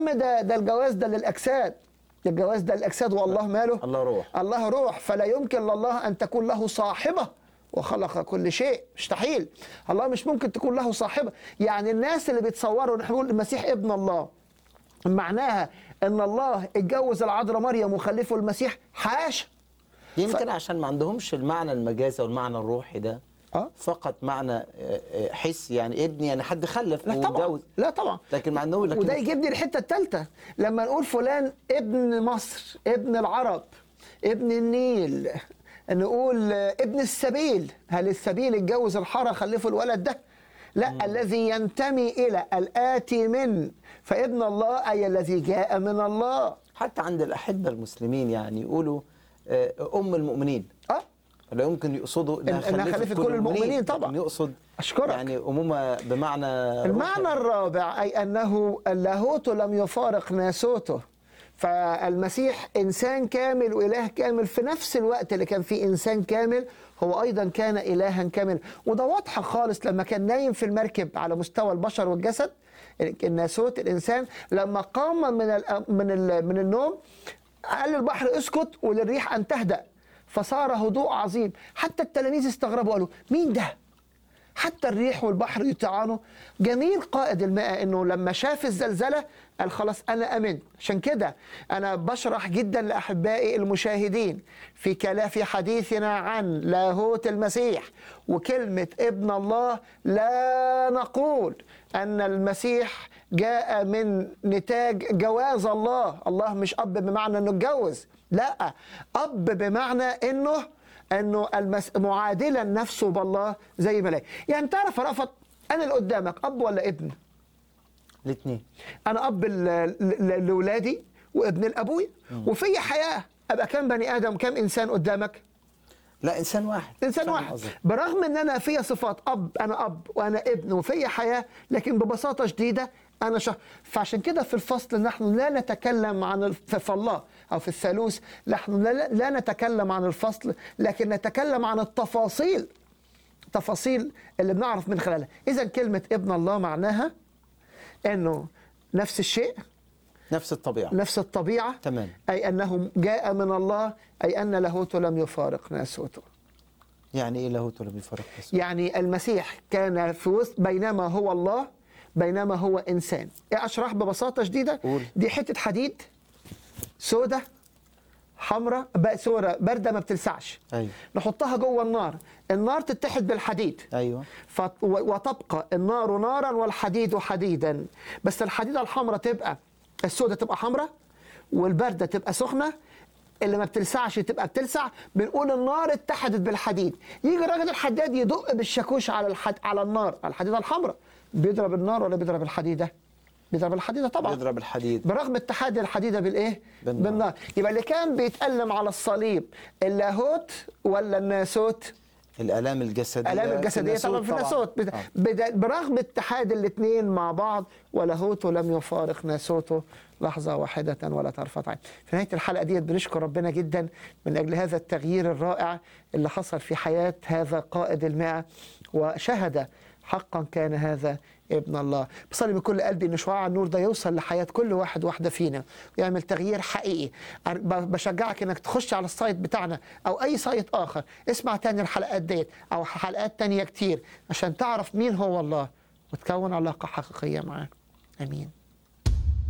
ده ده الجواز ده للاجساد ده الجواز ده للاجساد والله ماله الله روح الله روح فلا يمكن لله ان تكون له صاحبه وخلق كل شيء مستحيل الله مش ممكن تكون له صاحبه يعني الناس اللي بيتصوروا نحن نقول المسيح ابن الله معناها ان الله اتجوز العذراء مريم وخلفه المسيح حاشا يمكن عشان ما عندهمش المعنى المجازي والمعنى الروحي ده اه فقط معنى آه، آه، حسي يعني ابني يعني حد خلف لا طبعا واتجوز لا طبعا لكن مع انه لكن وده يجيبني الحته الثالثه لما نقول فلان ابن مصر ابن العرب ابن النيل نقول ابن السبيل هل السبيل اتجوز الحاره خلفه الولد ده لا الذي ينتمي الى الاتي من فابن الله اي الذي جاء من الله حتى عند الاحبه المسلمين يعني يقولوا آه، ام المؤمنين اه لا يمكن يقصدوا إنها خلفت كل المؤمنين طبعا. لكن يقصد أشكرك. يعني امومه بمعنى المعنى روحي. الرابع أي أنه اللاهوت لم يفارق ناسوته فالمسيح إنسان كامل وإله كامل في نفس الوقت اللي كان فيه إنسان كامل هو أيضا كان إلها كامل وده واضحة خالص لما كان نايم في المركب على مستوى البشر والجسد الناسوت الإنسان لما قام من ال من ال من النوم قال للبحر اسكت وللريح أن تهدأ فصار هدوء عظيم حتى التلاميذ استغربوا قالوا مين ده؟ حتى الريح والبحر يطيعانه جميل قائد الماء انه لما شاف الزلزله قال خلاص انا امنت عشان كده انا بشرح جدا لاحبائي المشاهدين في كلا في حديثنا عن لاهوت المسيح وكلمه ابن الله لا نقول ان المسيح جاء من نتاج جواز الله الله مش اب بمعنى انه اتجوز لا اب بمعنى انه انه المس... معادلا نفسه بالله زي ملاك يعني تعرف يا رأفت انا اللي قدامك اب ولا ابن الاثنين انا اب ل- ل- لاولادي وابن لابويا وفي حياه ابقى كم بني ادم كم انسان قدامك لا انسان واحد انسان فاهم واحد قصدك. برغم ان انا فيا صفات اب انا اب وانا ابن وفي حياه لكن ببساطه شديده انا شخص فعشان كده في الفصل نحن لا نتكلم عن الف- في الله او في الثالوث نحن لا, لا نتكلم عن الفصل لكن نتكلم عن التفاصيل تفاصيل اللي بنعرف من خلالها اذا كلمه ابن الله معناها انه نفس الشيء نفس الطبيعه نفس الطبيعه تمام اي انه جاء من الله اي ان لاهوته لم يفارق ناسوته يعني ايه لاهوت ولا بيفرق اسمه يعني المسيح كان في وسط بينما هو الله بينما هو انسان إيه اشرح ببساطه شديده قول. دي حته حديد سودة حمراء بقى سورة باردة ما بتلسعش ايوه نحطها جوه النار النار تتحد بالحديد ايوه فت- و- وتبقى النار نارا والحديد حديدا بس الحديدة الحمراء تبقى السودة تبقى حمراء والباردة تبقى سخنة اللي ما بتلسعش تبقى بتلسع بنقول النار اتحدت بالحديد يجي الراجل الحداد يدق بالشاكوش على الحد على النار على الحديدة الحمراء بيضرب النار ولا بيضرب الحديدة بيضرب الحديدة طبعا بيضرب الحديد برغم اتحاد الحديدة بالايه؟ بالنار. بالنار يبقى اللي كان بيتألم على الصليب اللاهوت ولا الناسوت؟ الالام الجسديه الام الجسديه طبعا في ناسوت بد- آه. بد- برغم اتحاد الاثنين مع بعض ولاهوته لم يفارق ناسوته لحظه واحده ولا طرفه عين. في نهايه الحلقه ديت بنشكر ربنا جدا من اجل هذا التغيير الرائع اللي حصل في حياه هذا قائد المئه وشهد حقا كان هذا ابن الله بصلي من كل قلبي ان شعاع النور ده يوصل لحياه كل واحد واحده فينا ويعمل تغيير حقيقي أر- ب- بشجعك انك تخش على السايت بتاعنا او اي سايت اخر اسمع تاني الحلقات ديت او حلقات تانية كتير عشان تعرف مين هو الله وتكون علاقه حقيقيه معاه امين